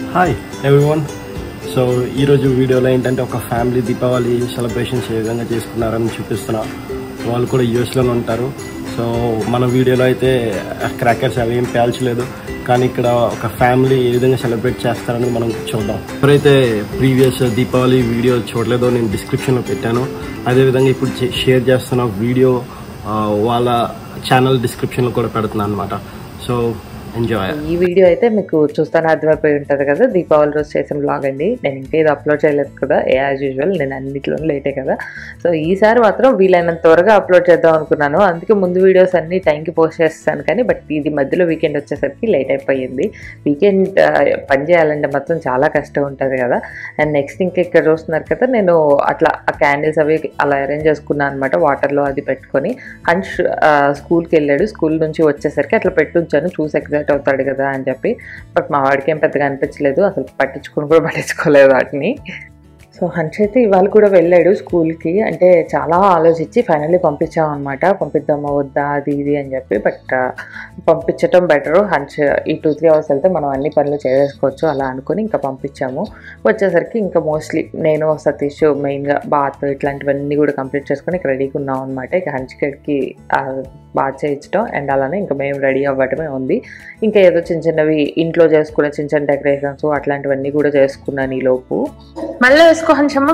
hi everyone so ఈరోజు వీడియోలో ఏంటంటే ఒక ఫ్యామిలీ దీపావళి సెలబ్రేషన్స్ ఏ విధంగా చేసుకున్నారని చూపిస్తున్నా వాళ్ళు కూడా యూఎస్లోనే ఉంటారు సో మన వీడియోలో అయితే క్రాకర్స్ అవి ఏం పేల్చలేదు కానీ ఇక్కడ ఒక ఫ్యామిలీ ఏ విధంగా సెలబ్రేట్ చేస్తారని మనం చూద్దాం ఎవరైతే ప్రీవియస్ దీపావళి వీడియో చూడలేదో నేను డిస్క్రిప్షన్లో పెట్టాను అదేవిధంగా ఇప్పుడు చే- షేర్ చేస్తున్న వీడియో ఆ, వాళ్ళ ఛానల్ డిస్క్రిప్షన్లో కూడా పెడుతున్నాను అనమాట సో ఎంజాయ్ ఈ వీడియో అయితే మీకు చూస్తానే అర్థమైపోయి ఉంటుంది కదా దీపావళి రోజు చేసిన బ్లాగ్ అండి నేను ఇంకా ఇది అప్లోడ్ చేయలేదు కదా యాజ్ యూజువల్ నేను అన్నిట్లో లేటే కదా సో ఈసారి మాత్రం వీలైనంత త్వరగా అప్లోడ్ చేద్దాం అనుకున్నాను అందుకే ముందు వీడియోస్ అన్ని టైంకి పోస్ట్ చేస్తాను కానీ బట్ ఇది మధ్యలో వీకెండ్ వచ్చేసరికి లేట్ అయిపోయింది వీకెండ్ పని చేయాలంటే మాత్రం చాలా కష్టం ఉంటుంది కదా అండ్ నెక్స్ట్ ఇంకా ఇక్కడ చూస్తున్నారు కదా నేను అట్లా ఆ క్యాండిల్స్ అవి అలా అరేంజ్ చేసుకున్నాను అనమాట వాటర్లో అది పెట్టుకొని హన్ష్ ఆ, స్కూల్కి వెళ్ళాడు స్కూల్ నుంచి వచ్చేసరికి అట్లా పెట్టుంచాను చూసి ఎగ్జైట్ అవుతాడు కదా అని చెప్పి బట్ మా వాడికి ఏం పెద్దగా అనిపించలేదు అసలు పట్టించుకుని కూడా పట్టించుకోలేదు వాటిని సో హన్ష్ అయితే ఇవాళ కూడా వెళ్ళాడు స్కూల్కి అంటే చాలా ఆలోచించి ఫైనల్లీ పంపించాం అనమాట పంపిద్దామా వద్దా అది ఇది అని చెప్పి బట్ పంపించటం బెటరు హన్ష్ ఈ టూ త్రీ అవర్స్ వెళ్తే మనం అన్ని పనులు చేసేసుకోవచ్చు అలా అనుకుని ఇంకా పంపించాము వచ్చేసరికి ఇంకా మోస్ట్లీ నేను సతీష్ మెయిన్గా బాత్ ఇట్లాంటివన్నీ కూడా కంప్లీట్ చేసుకొని ఇక్కడ రెడీగా ఉన్నాం అనమాట ఇక హన్ష్కి బాత్ చేయించడం అండ్ అలానే ఇంకా మేము రెడీ అవ్వటమే ఉంది ఇంకా ఏదో చిన్న చిన్నవి ఇంట్లో చేసుకునే చిన్న చిన్న డెకరేషన్స్ అట్లాంటివన్నీ కూడా చేసుకున్నాను ఈ లోపు మళ్ళీ వేసుకో హన్షమ్మ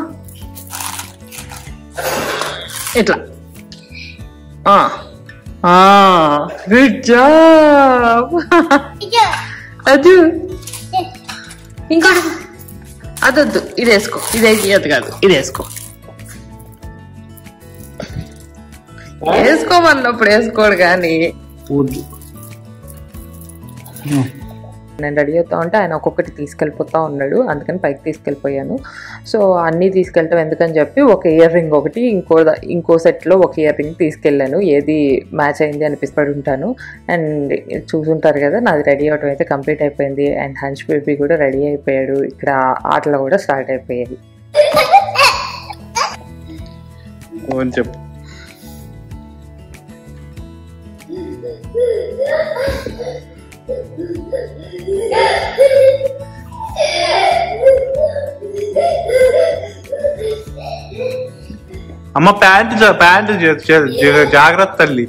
ఇట్లా గుడ్ జాబ్ అది ఇంకోటి అదొద్దు ఇది వేసుకో ఇది అది కాదు ఇది వేసుకో వేసుకోమన్నప్పుడు వేసుకోడు కానీ నేను రెడీ అవుతా ఉంటే ఆయన ఒక్కొక్కటి తీసుకెళ్ళిపోతా ఉన్నాడు అందుకని పైకి తీసుకెళ్ళిపోయాను సో అన్నీ తీసుకెళ్ళటం ఎందుకని చెప్పి ఒక ఇయర్ రింగ్ ఒకటి ఇంకో ద- ఇంకో సెట్లో ఒక ఇయర్ రింగ్ తీసుకెళ్ళాను ఏది మ్యాచ్ అయింది అనిపిస్తూ ఉంటాను అండ్ చూసుంటారు కదా నాది రెడీ అవటం అయితే కంప్లీట్ అయిపోయింది అండ్ హన్స్ బేబీ కూడా రెడీ అయిపోయాడు ఇక్కడ ఆటలు కూడా స్టార్ట్ అయిపోయాయి అని చెప్పు అమ్మ ప్యాంట్ జా- ప్యాంట్ జా- జా- జా- జాగ్రత్త తల్లి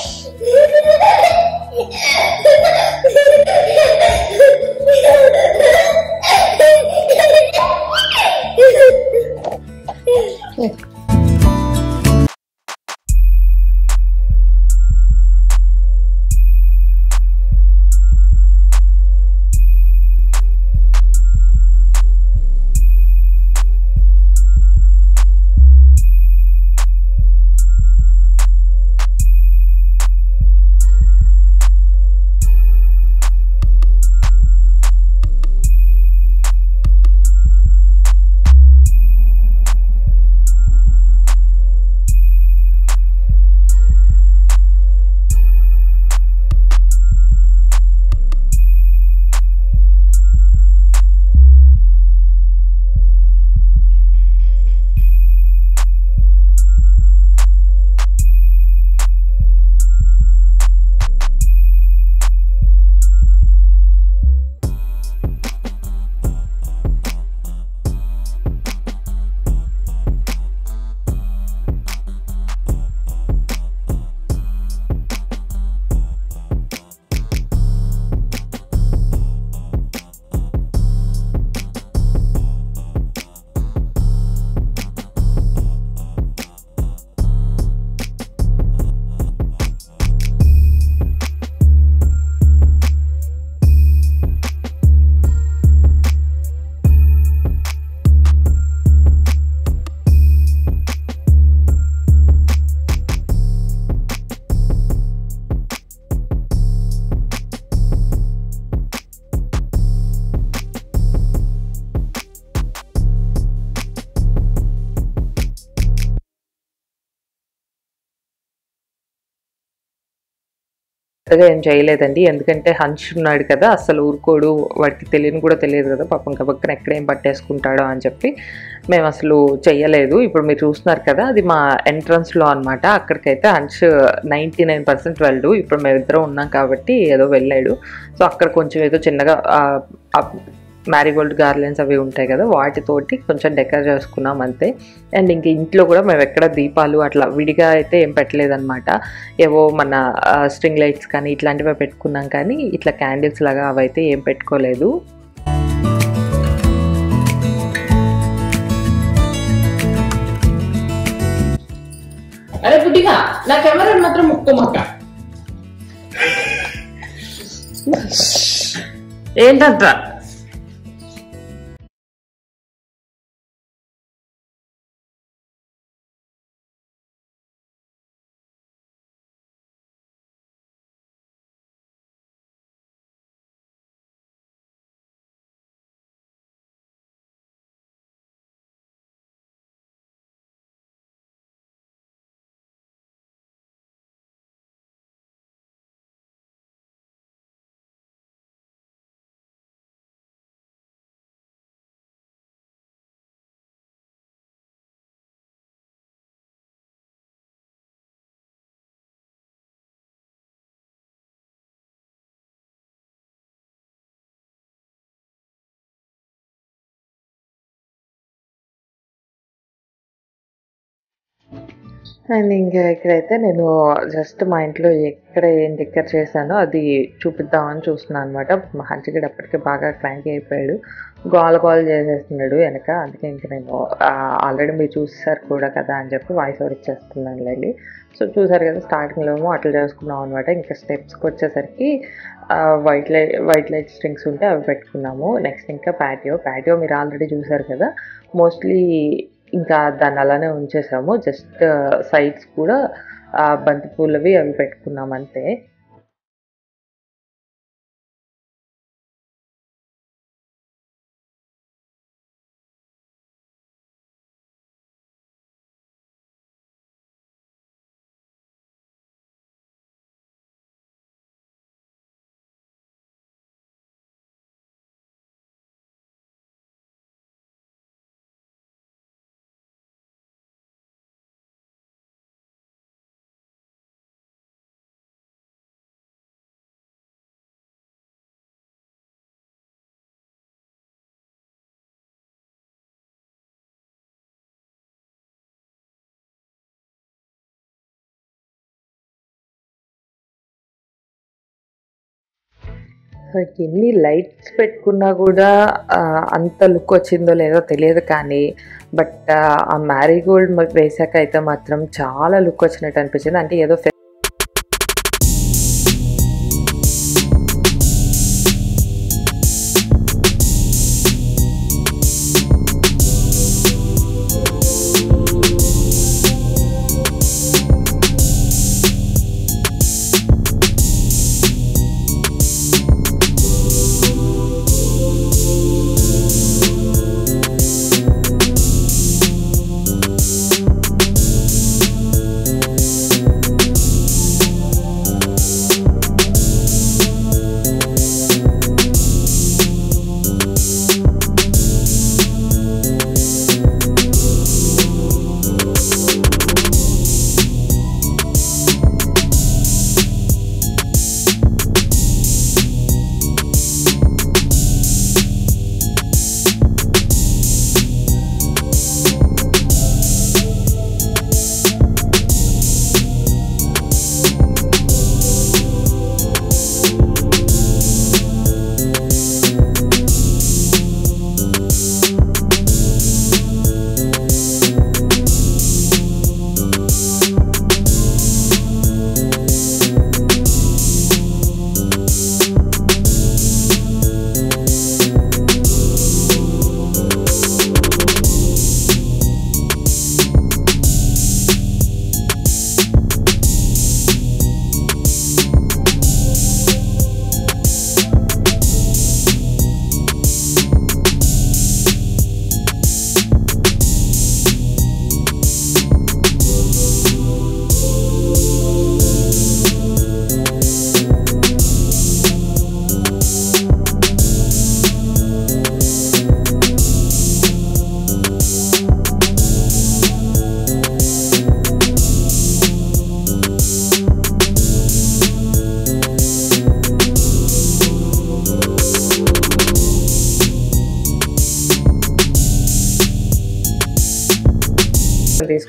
పెద్దగా ఏం చేయలేదండి ఎందుకంటే హన్ష్ ఉన్నాడు కదా అస్సలు ఊరుకోడు వాడికి తెలియని కూడా తెలియదు కదా పాపం కబక్కన ఎక్కడ ఏం పట్టేసుకుంటాడో అని చెప్పి మేము అసలు చెయ్యలేదు ఇప్పుడు మీరు చూస్తున్నారు కదా అది మా ఎంట్రన్స్లో అనమాట అక్కడికైతే హన్ష్ నైంటీ నైన్ పర్సెంట్ వెళ్ళడు ఇప్పుడు మేమిద్దరం ఉన్నాం కాబట్టి ఏదో వెళ్ళాడు సో అక్కడ కొంచెం ఏదో చిన్నగా ఆ, ఆ మ్యారీగోల్డ్ గార్లెన్స్ అవి ఉంటాయి కదా వాటితోటి కొంచెం డెకర్ చేసుకున్నాం అంతే అండ్ ఇంక ఇంట్లో కూడా మేము ఎక్కడ దీపాలు అట్లా విడిగా అయితే ఏం పెట్టలేదన్నమాట ఏవో మన స్ట్రింగ్ లైట్స్ కానీ ఇట్లాంటివి పెట్టుకున్నాం కానీ ఇట్లా క్యాండిల్స్ లాగా అవైతే ఏం పెట్టుకోలేదు అరే పుట్టిగా నా కెమెరా మాత్రం ముక్కోమక్క ఏంటంట అండ్ ఇంకా ఇక్కడైతే నేను జస్ట్ మా ఇంట్లో ఎక్కడ ఏం డెక్కర్ చేశానో అది చూపిద్దామని చూస్తున్నాను అనమాట మా హంచిగడ్ అప్పటికే బాగా క్రాంక్ అయిపోయాడు గోల గోల చేసేస్తున్నాడు వెనక అందుకే ఇంక నేను ఆల్రెడీ మీరు చూసారు కూడా కదా అని చెప్పి వాయిస్ ఓవర్ ఇచ్చేస్తున్నాను లేండి సో చూసారు కదా స్టార్టింగ్లో ఏమో అట్లా చేసుకున్నాం అనమాట ఇంకా స్టెప్స్కి వచ్చేసరికి white light white light strings ఉంటే అవి పెట్టుకున్నాము నెక్స్ట్ ఇంకా ప్యాటియో ప్యాటియో మీరు ఆల్రెడీ చూసారు కదా మోస్ట్లీ ఇంకా దాన్ని అలానే ఉంచేసాము జస్ట్ సైడ్స్ కూడా ఆ బంతి పూలవి అవి పెట్టుకున్నాం అంతే సో ఎన్ని లైట్స్ పెట్టుకున్నా కూడా ఆ, అంత లుక్ వచ్చిందో లేదో తెలియదు కానీ బట్ ఆ మ్యారీగోల్డ్ వేసాక అయితే మాత్రం చాలా లుక్ వచ్చినట్టు అనిపించింది అంటే ఏదో ఫె-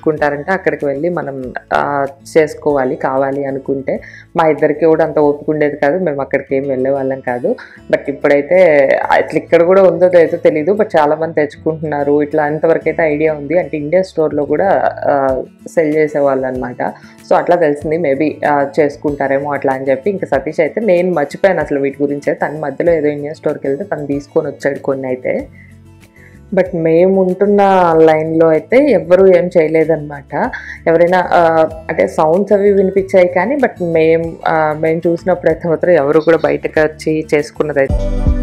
తెచ్చుకుంటారంటే అక్కడికి వెళ్ళి మనం ఆ, చేసుకోవాలి కావాలి అనుకుంటే మా ఇద్దరికి కూడా అంత ఓపిక ఉండేది కాదు మేము అక్కడికి ఏం వెళ్ళే వాళ్ళం కాదు బట్ ఇప్పుడైతే అట్లా ఇక్కడ కూడా ఉందో లేదో తెలియదు బట్ చాలా మంది తెచ్చుకుంటున్నారు ఇట్లా అంతవరకు అయితే ఐడియా ఉంది అంటే ఇండియా స్టోర్లో కూడా సెల్ చేసేవాళ్ళు అనమాట సో అట్లా తెలిసింది మేబీ చేసుకుంటారేమో అట్లా అని చెప్పి ఇంకా సతీష్ అయితే నేను మర్చిపోయాను అసలు వీటి గురించి తన మధ్యలో ఏదో ఇండియన్ స్టోర్కి వెళ్తే తను తీసుకొని వచ్చాడు కొన్ని అయితే బట్ మేము ఉంటున్న లైన్లో అయితే ఎవ్వరూ ఏం చేయలేదన్నమాట ఎవరైనా ఆ, అంటే సౌండ్స్ అవి వినిపించాయి కానీ బట్ మేము ఆ, మేము చూసినప్పుడు అయితే మాత్రం ఎవరు కూడా బయటకు వచ్చి చేసుకున్నది అయితే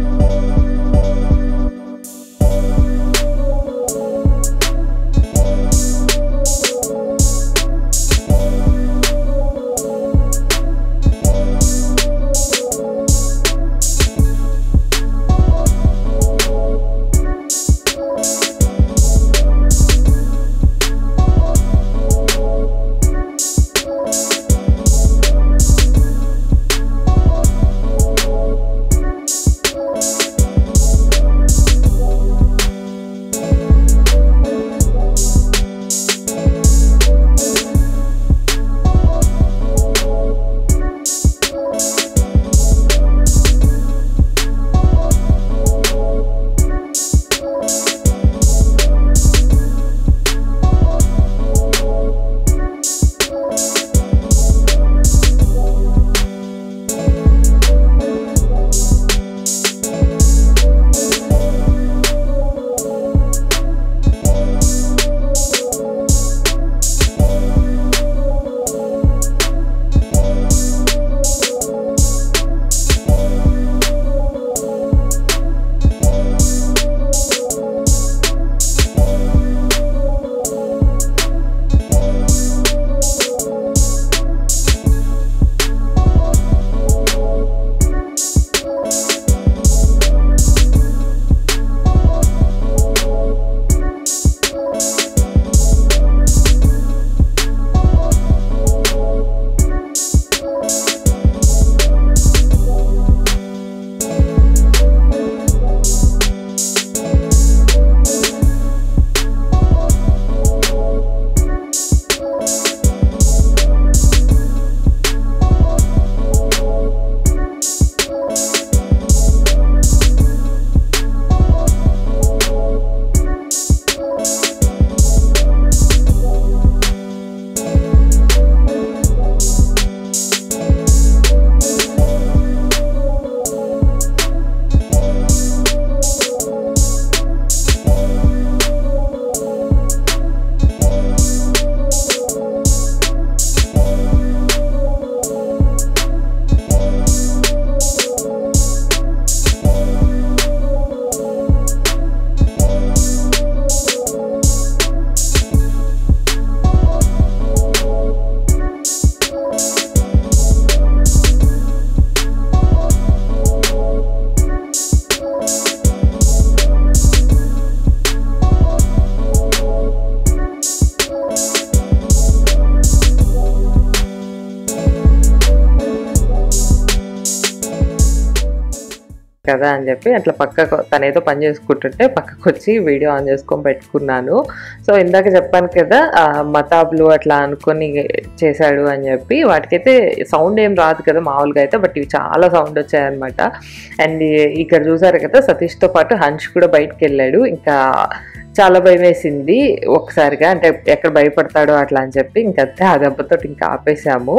కదా అని చెప్పి అట్లా పక్కకు తనేదో పని చేసుకుంటుంటే పక్కకు వచ్చి వీడియో ఆన్ చేసుకొని పెట్టుకున్నాను సో ఇందాక చెప్పాను కదా ఆ, మతాబులు అట్లా అనుకొని చేశాడు అని చెప్పి వాటికైతే సౌండ్ ఏం రాదు కదా మామూలుగా అయితే బట్ ఇవి చాలా సౌండ్ వచ్చాయన్నమాట అండ్ ఇక్కడ చూసారు కదా సతీష్తో పాటు హంష్ కూడా బయటకు వెళ్ళాడు ఇంకా చాలా భయం వేసింది ఒకసారిగా అంటే ఎక్కడ భయపడతాడో అట్లా అని చెప్పి ఇంకంతే ఆ దెబ్బతో ఇంకా ఆపేసాము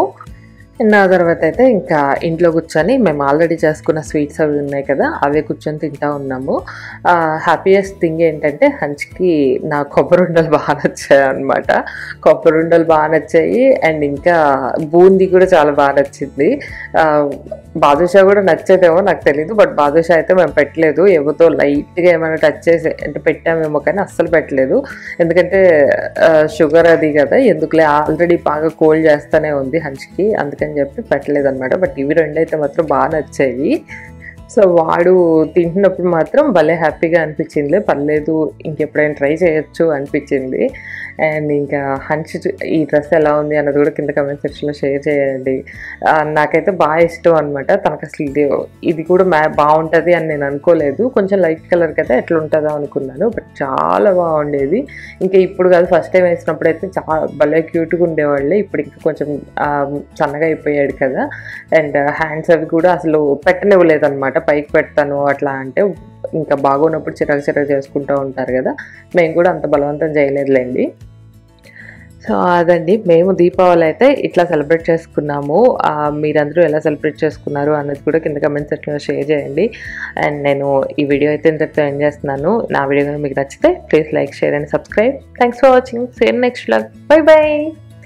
నా తర్వాత అయితే ఇంకా ఇంట్లో కూర్చొని మేము ఆల్రెడీ చేసుకున్న స్వీట్స్ అవి ఉన్నాయి కదా అవే కూర్చొని తింటా ఉన్నాము హ్యాపీయెస్ట్ థింగ్ ఏంటంటే హంచ్కి నా కొబ్బరి ఉండలు బాగా నచ్చాయి అనమాట కొబ్బరి ఉండలు బాగా నచ్చాయి అండ్ ఇంకా బూందీ కూడా చాలా బాగా నచ్చింది ఆ, బాదుషా కూడా నచ్చేదేమో నాకు తెలియదు బట్ బాదుషా అయితే మేము పెట్టలేదు ఏవోతో లైట్గా ఏమైనా టచ్ చేసి అంటే పెట్టామేమో కానీ అస్సలు పెట్టలేదు ఎందుకంటే షుగర్ అది కదా ఎందుకులే ఆల్రెడీ బాగా కోల్డ్ చేస్తూనే ఉంది హంచ్కి అందుకని చెప్పి పెట్టలేదు అనమాట బట్ ఇవి రెండు అయితే మాత్రం బాగా నచ్చాయి సో వాడు తింటున్నప్పుడు మాత్రం భలే హ్యాపీగా అనిపించింది పర్లేదు ఇంకెప్పుడైనా ట్రై చేయొచ్చు అనిపించింది అండ్ ఇంకా హంచ్ ఈ డ్రెస్ ఎలా ఉంది అన్నది కూడా కింద కమెంట్ సెక్షన్లో షేర్ చేయండి ఆ, నాకైతే బాగా ఇష్టం అనమాట తనకు అసలు ఇది ఇది కూడా మ్యా బాగుంటుంది అని నేను అనుకోలేదు కొంచెం లైట్ కలర్ కదా ఎట్లా ఉంటుందో అనుకున్నాను బట్ చాలా బాగుండేది ఇంకా ఇప్పుడు కాదు ఫస్ట్ టైం వేసినప్పుడు అయితే చాలా భలే క్యూట్గా ఉండేవాళ్ళు ఇప్పుడు ఇంకా కొంచెం ఆ, సన్నగా అయిపోయాడు కదా అండ్ హ్యాండ్స్ అవి కూడా అసలు పెట్టనివ్వలేదు అనమాట పైకి పెడతాను అట్లా అంటే ఇంకా బాగున్నప్పుడు చిరాకు చిరాకు చేసుకుంటూ ఉంటారు కదా మేము కూడా అంత బలవంతం చేయలేదులేండి సో అదండి మేము దీపావళి అయితే ఇట్లా సెలబ్రేట్ చేసుకున్నాము ఆ, మీరందరూ ఎలా సెలబ్రేట్ చేసుకున్నారు అన్నది కూడా కింద కమెంట్ సెక్షన్లో షేర్ చేయండి అండ్ నేను ఈ వీడియో అయితే ఇంతటితో ఎండ్ చేస్తున్నాను నా వీడియో కనుక మీకు నచ్చితే please like share and subscribe thanks for watching same next blog bye by